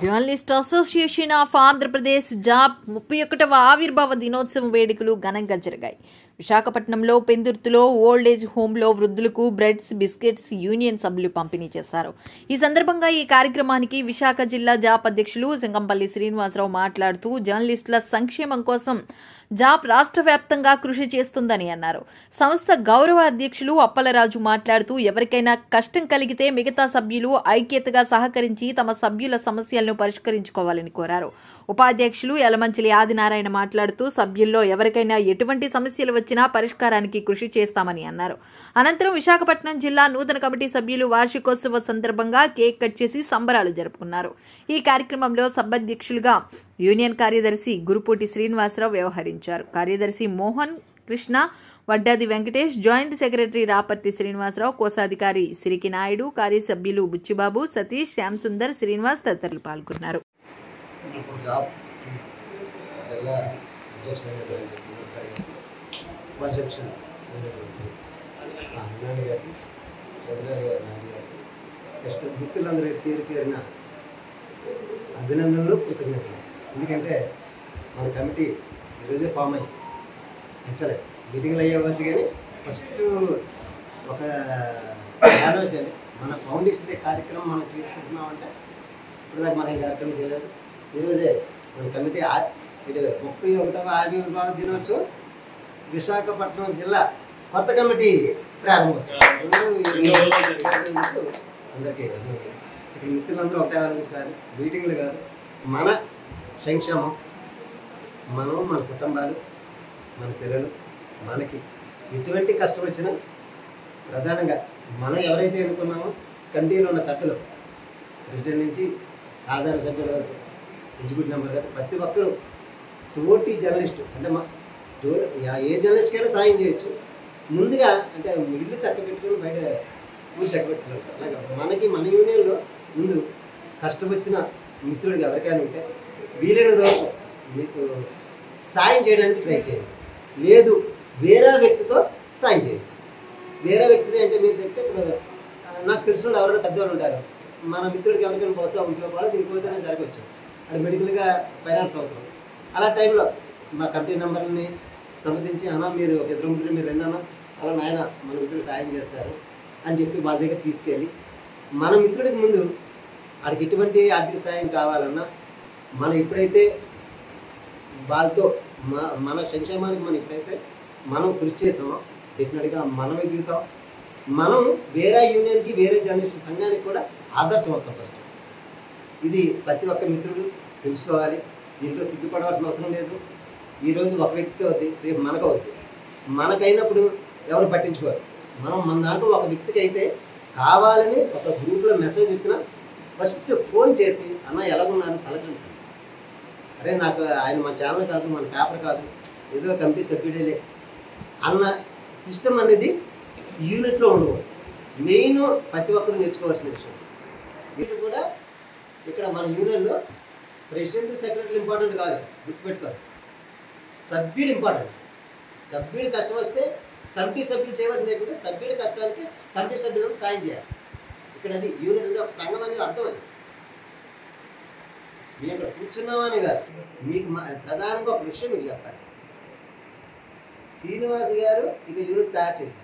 Journalist association of Andhra Pradesh job ముప్పై ఒకటవ ఆవిర్భావ దినోత్సవం వేడుకలు ఘనంగా జరిగాయి విశాఖపట్నంలో పెందుర్తిలో ఓల్డ్ ఏజ్ హోంలో వృద్ధులకు బ్రెడ్స్ బిస్కెట్స్ యూనియన్ సభ్యులు పంపిణీ చేశారు ఈ సందర్భంగా ఈ కార్యక్రమానికి విశాఖ జిల్లా జాప్ అధ్యక్షులు సింగంపల్లి శ్రీనివాసరావు మాట్లాడుతూ జర్నలిస్టుల సంక్షేమం కోసం జాప్ రాష్ట్ర వ్యాప్తంగా కృషి చేస్తుందని అన్నారు సంస్థ గౌరవ అధ్యక్షులు అప్పలరాజు మాట్లాడుతూ ఎవరికైనా కష్టం కలిగితే మిగతా సభ్యులు ఐక్యతగా సహకరించి తమ సభ్యుల సమస్యలను పరిష్కరించుకోవాలని కోరారు ఉపాధ్యక్షులు యలమంచిలి ఆదినారాయణ మాట్లాడుతూ సభ్యుల్లో ఎవరికైనా ఎటువంటి సమస్యలు వచ్చినా పరిష్కారానికి కృషి చేస్తామని అన్నారు అనంతరం విశాఖపట్నం జిల్లా నూతన కమిటీ సభ్యులు వార్షికోత్సవ సందర్భంగా కేక్ కట్ చేసి సంబరాలు జరుపుకున్నారు ఈ కార్యక్రమంలో సభాధ్యక్షులుగా యూనియన్ కార్యదర్శి గురుపూటి శ్రీనివాసరావు వ్యవహరించారు కార్యదర్శి మోహన్ కృష్ణ వడ్డాది వెంకటేష్ జాయింట్ సెక్రటరీ రాపర్తి శ్రీనివాసరావు కోశాధికారి సిరికి నాయుడు కార్యసభ్యులు బుచ్చిబాబు సతీష్ శ్యామ్ సుందర్ శ్రీనివాస్ తదితరులు పాల్గొన్నారు జాబ్ జిల్లా అధ్యక్షుడు ఉపాధ్యక్షుడు అన్నాడు గారు చంద్రబాబు గారు నాయుడు గారు నెక్స్ట్ మిత్రులందరూ పేరు పేరున అభినందనలు కృతజ్ఞతలు ఎందుకంటే మన కమిటీ ఈరోజే ఫామ్ అయ్యి యాక్చువల్లీ మీటింగ్లు అయ్యేవచ్చు కానీ ఫస్ట్ ఒక ఆలోచన మన ఫౌండేషన్ డే కార్యక్రమం మనం చేసుకుంటున్నామంటే ఇప్పుడు దాకా మనం ఈ కార్యక్రమం చేయలేదు ఈరోజే మన కమిటీ ఆ- ఇది ముప్పై ఒకటవ ఆవిర్భావ దినోత్సవం విశాఖపట్నం జిల్లా కొత్త కమిటీ ప్రారంభోత్సవం అందరికీ ఇక్కడ మిత్రులందరూ ఒకటే ఆలోచించాలి మీటింగ్లు కాదు మన సంక్షేమం మనం మన కుటుంబాలు మన పిల్లలు మనకి ఎటువంటి కష్టం వచ్చినా ప్రధానంగా మనం ఎవరైతే ఎన్నుకున్నామో కమిటీలో ఉన్న కథలు ప్రెసిడెంట్ నుంచి సాధారణ సభ్యుల వరకు ఎగ్జిక్యూటివ్ మెంబర్ గారు ప్రతి ఒక్కరూ తోటి జర్నలిస్టు అంటే మా తో యా- ఏ జర్నలిస్ట్కైనా సాయం చేయొచ్చు ముందుగా అంటే ఇల్లు చక్క పెట్టుకుని బయట ఊరు చక్క పెట్టుకున్నారు అలాగా మనకి మన యూనియన్లో ముందు కష్టం వచ్చిన మిత్రుడికి ఎవరికైనా ఉంటే వీలైనంత వరకు మీకు సాయం చేయడానికి ట్రై చేయండి లేదు వేరే వ్యక్తితో సాయం చేయండి వేరే వ్యక్తిది అంటే మీరు చెప్తే ఇప్పుడు ఆ, నాకు తెలిసిన వాళ్ళు ఎవరైనా పెద్దవాళ్ళు ఉంటారు మన మిత్రుడికి ఎవరికైనా పోస్తే ఉంటుకోవాలి దీనికోసమే జరగవచ్చు అది మెడికల్గా ఫైనాన్స్ అవసరం అలా టైంలో మా కమిటీ నెంబర్ని సంప్రదించి అన్న మీరు ఒక ఇద్దరు ముగ్గురు మీరు రెండన్నా అలా నాయన మన మిత్రుడు సాయం చేస్తారు అని చెప్పి వాళ్ళ దగ్గర తీసుకెళ్ళి మన మిత్రుడికి ముందు వాడికి ఎటువంటి ఆర్థిక సాయం కావాలన్నా మనం ఎప్పుడైతే వాళ్ళతో మన మన సంక్షేమానికి మనం ఎప్పుడైతే మనం కృషి చేసామో డెఫినెట్గా మనం ఎదుగుతాం మనం వేరే యూనియన్కి వేరే జర్నలిస్ట్ సంఘానికి కూడా ఆదర్శం అవుతాం ఫస్ట్ ఇది ప్రతి ఒక్క మిత్రుడు తెలుసుకోవాలి దీంట్లో సిగ్గుపడవలసిన అవసరం లేదు ఈరోజు ఒక వ్యక్తికి అవుద్ది రేపు మనకు అవుద్ది మనకైనప్పుడు ఎవరు పట్టించుకోరు మనం మన దాంట్లో ఒక వ్యక్తికి అయితే కావాలని ఒక గ్రూప్లో మెసేజ్ ఇచ్చినా ఫస్ట్ ఫోన్ చేసి అన్న ఎలాగున్నారు పలకరించండి అరే నాకు ఆయన మన ఛానల్ కాదు మన పేపర్ కాదు ఏదో కమిటీ సభ్యుడేలే అన్న సిస్టమ్ అనేది యూనిట్లో ఉండవు మెయిన్ ప్రతి ఒక్కరు నేర్చుకోవాల్సిన విషయం ఇది కూడా ఇక్కడ మన యూనియన్లో ప్రెసిడెంట్ సెక్రటరీ ఇంపార్టెంట్ కాదు గుర్తుపెట్టుకోండి సభ్యుడు ఇంపార్టెంట్ సభ్యుడి కష్టం వస్తే కమిటీ సభ్యులు చేయవలసింది ఏంటంటే సభ్యుడి కష్టానికి కమిటీ సభ్యులకు సాయం చేయాలి ఇక్కడ అది యూనియన్ అనేది ఒక సంఘం అనేది అర్థం అది మేము ఇక్కడ కూర్చున్నామని కాదు మీకు మా- ప్రధానంగా ఒక విషయం మీకు చెప్పాలి శ్రీనివాస్ గారు ఇక యూనిట్ తయారు చేశారు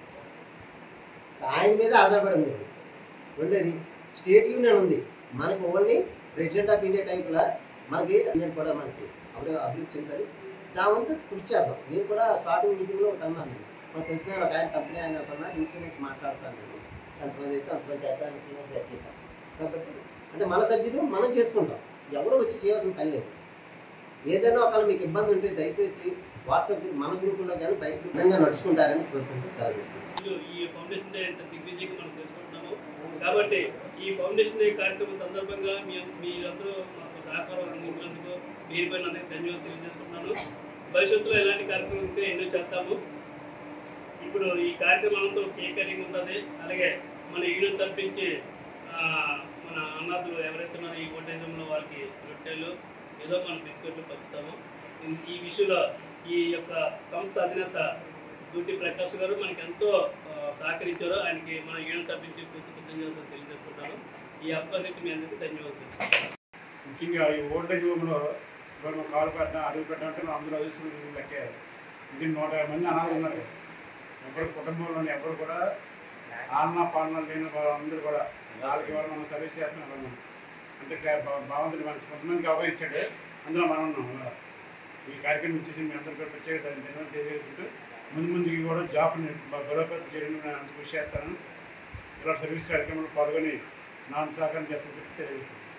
ఆయన మీద ఆధారపడి ఉంది ఇప్పుడు. రెండోది స్టేట్ యూనియన్ ఉంది మనకు ఓన్లీ ప్రెసిడెంట్ ఆఫ్ ఇండియా టైప్లో మనకి యూనియన్ కూడా మనకి అప్పుడు అభివృద్ధి చెందుతుంది దాని వంతు కృషి చేద్దాం నేను కూడా స్టార్టింగ్ మీటింగ్లో ఒకటి అన్నాను నేను మనకు తెలిసిన ఒక ఆయన కంపెనీ ఆయన ఒక అన్నారు ఇన్సూరెన్స్ మాట్లాడతాను నేను ఎంతమంది అయితే అంతమంది చేస్తాను ఇన్సూరెన్స్ చేస్తాను కాబట్టి అంటే మన సభ్యులు మనం చేసుకుంటాం ఎవరో వచ్చి చేయాల్సిన పని లేదు ఏదైనా ఒకవేళ మీకు ఇబ్బంది ఉంటే దయచేసి వాట్సాప్ మన గ్రూపుల్లో కానీ బయట విధంగా నడుచుకుంటారని కోరుకుంటూ సెలవు తీసుకుంటాం ఈరోజు ఈ ఫౌండేషన్ డే ఎంత దిగ్విజయంగా మనం చేసుకుంటున్నాము కాబట్టి ఈ ఫౌండేషన్ డే కార్యక్రమం సందర్భంగా మీ మీరందరూ మాకు సహకారం అందించినందుకు మీరు పైన అందరికీ ధన్యవాదాలు తెలియజేసుకుంటున్నాను భవిష్యత్తులో ఇలాంటి కార్యక్రమం ఇంకా ఎన్నో చేస్తాము ఇప్పుడు ఈ కార్యక్రమంతో కేక్ కటింగ్ ఉంటుంది అలాగే మన యూనియన్ తరపించి ఆ, మన అన్నాదులు ఎవరైతే ఉన్నారో ఈ ఓటేజంలో వాళ్ళకి రొట్టెలు ఏదో మన బిస్కెట్లు పంచుతాము ఈ- ఈ విషయంలో ఈ యొక్క సంస్థ అధినేత డ్యూటీ ప్రకాష్ గారు మనకి ఎంతో ఆ, సహకరించారు ఆయనకి మన యూనియన్ తరపించి కృతజ్ఞతలు తెలియజేసుకుంటాను ఈ అవకాశానికి మీ అందరికీ ధన్యవాదాలు ముఖ్యంగా ఈ ఓల్డేజ్ హోమ్లో ఇప్పుడు మనం కాలు పెట్టడం అడుగు పెట్టడం అంటే మనం అందరూ అదుస్తున్న లెక్కే ఇది నూట యాభై మంది అనాథలు ఉన్నారు ఎవరి కుటుంబంలోని ఎవరు కూడా ఆలన పాలన లేని వాళ్ళందరూ కూడా వాళ్ళకి వాళ్ళు మనం సర్వీస్ చేస్తున్నాం మనం అంటే కా- భ- భగవంతుడు మనకి కొంతమందికి అవకాశం ఇచ్చాడు అందులో మనం ఉన్నాం అలా. ఈ కార్యక్రమం ఇచ్చేసి మీ అందరికీ ప్రత్యేక ధన్యవాదాలు తెలియజేసుకుంటూ ముందు ముందుకి కూడా జాబ్ని బలోపేతం చేయడానికి నేను అంత కృషి చేస్తాను ఇలా సర్వీస్ కార్యక్రమంలో పాల్గొని నాన్న సహకారం చేస్తాను తెలియజేస్తాను